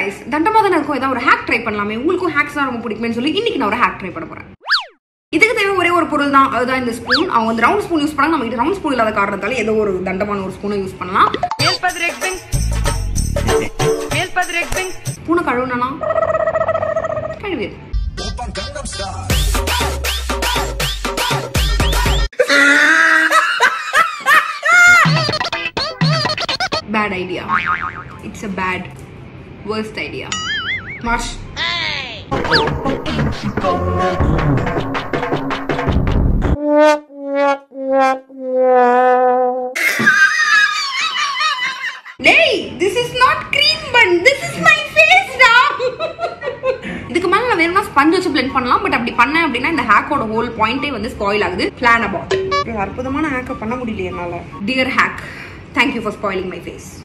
guys தண்டமா தானே இருக்கும் ஏதாவது ஒரு ஹேக் ட்ரை பண்ணலாமே உங்களுக்கும் ஹேக்ஸ் தான் ரொம்ப பிடிக்குமே சொல்லி இன்னைக்கு நான் ஒரு ஹேக் ட்ரை பண்ண போறேன் இதுக்கு தேவை ஒரே ஒரு பொருள் தான் அதுதான் இந்த ஸ்பூன் அவங்க வந்து ரவுண்ட் ஸ்பூன் யூஸ் பண்ணாங்க நம்ம கிட்ட ரவுண்ட் ஸ்பூன் இல்லாத காரணத்தால ஏதோ ஒரு தண்டமான ஒரு ஸ்பூனை யூஸ் பண்ணலாம் ஸ்பூனை கழுவுனா கழுவிடு bad idea it's a bad worst idea மாஷ் டேய் this is not cream bun this is my face டா இதுக்கு மேல நான் வேணும்னா ஸ்பஞ்ச் வச்சு blend பண்ணலாம் பட் அப்படி பண்ணேன் அப்படின்னா இந்த ஹேக்கோட ஹோல் பாயிண்டே வந்து ஸ்பாயில் ஆகுது பிளான் அபவுட் அற்புதமான ஹேக்கை பண்ண முடியல என்னால dear hack thank you for spoiling my face